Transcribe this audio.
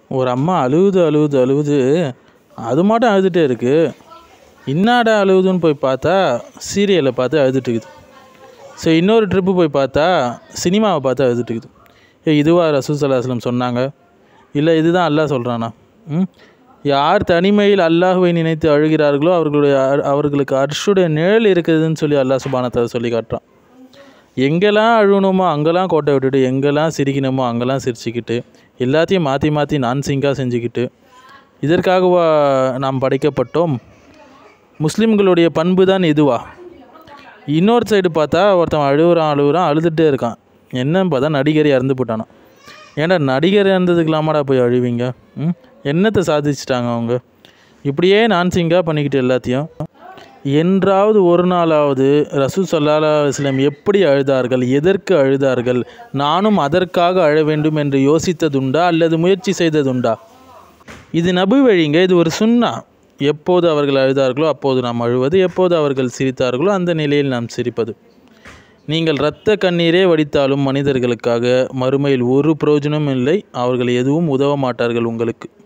ஒரு அம்மா அழுவுது அழுவுது அழுவுது அது மட்டும் அழுதுகிட்டே இருக்குது இன்னாடா அழுவுதுன்னு போய் பார்த்தா சீரியலை பார்த்து அழுதுட்டு இருக்குது ஸோ இன்னொரு ட்ரிப்பு போய் பார்த்தா சினிமாவை பார்த்து அழுதுட்டு இருக்குது ஏ இதுவா ரசூசல்லாஸ்லம் சொன்னாங்க இல்லை இதுதான் அல்லாஹ் சொல்கிறானா ம் யார் தனிமையில் அல்லாஹுவை நினைத்து அழுகிறார்களோ அவர்களுடைய அ- அவர்களுக்கு அர்ஷுடைய நிழல் இருக்குதுன்னு சொல்லி அல்லாஹ் சுபானத்தை சொல்லி காட்டுறான் எங்கெல்லாம் அழுகணுமோ அங்கெல்லாம் கோட்டை விட்டுட்டு எங்கெல்லாம் சிரிக்கணுமோ அங்கெல்லாம் சிரிச்சுக்கிட்டு எல்லாத்தையும் மாற்றி மாற்றி நான் சிங்காக செஞ்சுக்கிட்டு இதற்காகவா நாம் படைக்கப்பட்டோம் முஸ்லீம்களுடைய பண்பு தான் இதுவா இன்னொரு சைடு பார்த்தா ஒருத்தன் அழுகுறான் அழுகுறான் அழுதுகிட்டே இருக்கான் என்னன்னு பார்த்தா நடிகர் இறந்து போட்டானா ஏன்டா நடிகர் இறந்ததுக்கலாமாடா போய் அழுவீங்க ம் என்னத்தை சாதிச்சிட்டாங்க அவங்க இப்படியே நான் சிங்காக பண்ணிக்கிட்டு எல்லாத்தையும் என்றாவது ஒரு நாளாவது ரசூல் சல்லா அலுவலம் எப்படி அழுதார்கள் எதற்கு அழுதார்கள் நானும் அதற்காக அழ வேண்டும் என்று யோசித்ததுண்டா அல்லது முயற்சி செய்ததுண்டா இது நபி வழிங்க இது ஒரு சுன்னா எப்போது அவர்கள் அழுதார்களோ அப்போது நாம் அழுவது எப்போது அவர்கள் சிரித்தார்களோ அந்த நிலையில் நாம் சிரிப்பது நீங்கள் இரத்த கண்ணீரே வடித்தாலும் மனிதர்களுக்காக மறுமையில் ஒரு பிரயோஜனமும் இல்லை அவர்கள் எதுவும் உதவ மாட்டார்கள் உங்களுக்கு